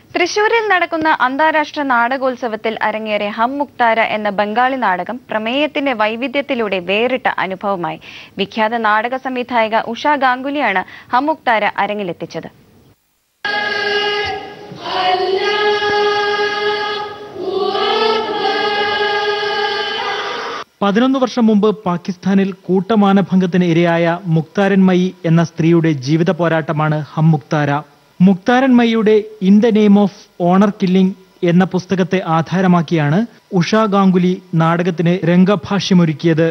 തൃശൂരിൽ നടക്കുന്ന അന്താരാഷ്ട്ര നാടകോത്സവത്തിൽ അരങ്ങേറിയ ഹം മുക്താര എന്ന ബംഗാളി നാടകം പ്രമേയത്തിന്റെ വൈവിധ്യത്തിലൂടെ വേറിട്ട അനുഭവമായി വിഖ്യാത നാടക സംവിധായിക ഉഷ ഗാംഗുലിയാണ് ഹം മുക്താര അരങ്ങിലെത്തിച്ചത് പതിനൊന്ന് വർഷം മുമ്പ് പാകിസ്ഥാനിൽ കൂട്ടമാനഭംഗത്തിന് ഇരയായ മുക്താരൻ മയി എന്ന സ്ത്രീയുടെ ജീവിത പോരാട്ടമാണ് ഹം മുക്താര മുക്താരൻ മയിയുടെ in the name of honour killing എന്ന പുസ്തകത്തെ ആധാരമാക്കിയാണ് ഉഷ ഗാംഗുലി നാടകത്തിന് രംഗഭാഷ്യമൊരുക്കിയത്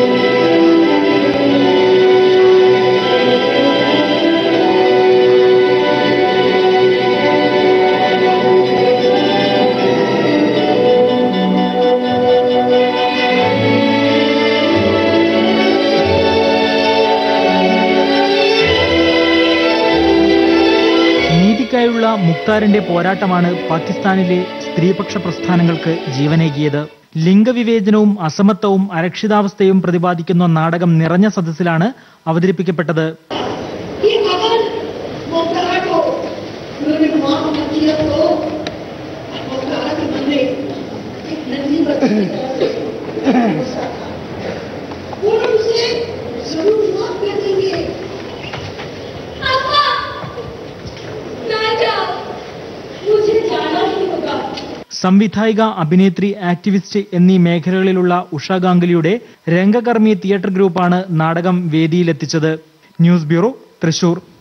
നീതിക്കായുള്ള മുക്താറിന്റെ പോരാട്ടമാണ് പാകിസ്ഥാനിലെ സ്ത്രീപക്ഷ പ്രസ്ഥാനങ്ങൾക്ക് ജീവനേകിയത് ലിംഗവിവേചനവും അസമത്വവും അരക്ഷിതാവസ്ഥയും പ്രതിപാദിക്കുന്ന നാടകം നിറഞ്ഞ സദസ്സിലാണ് അവതരിപ്പിക്കപ്പെട്ടത് कि अगर मोहतरा को उन्होंने माफ न किया तो मोहतरा के मन में एक नन्ही बच्ची की तरह से वो लोग उसे जरूर माफ कर देंगे अम्मा ना जाओ मुझे जाना ही होगा സംവിധായിക അഭിനേത്രി ആക്ടിവിസ്റ്റ് എന്നീ മേഖലകളിലുള്ള ഉഷ ഗാംഗുലിയുടെ രംഗകർമ്മി തിയേറ്റർ ഗ്രൂപ്പാണ് നാടകം വേദിയിലെത്തിച്ചത് ന്യൂസ് ബ്യൂറോ തൃശൂർ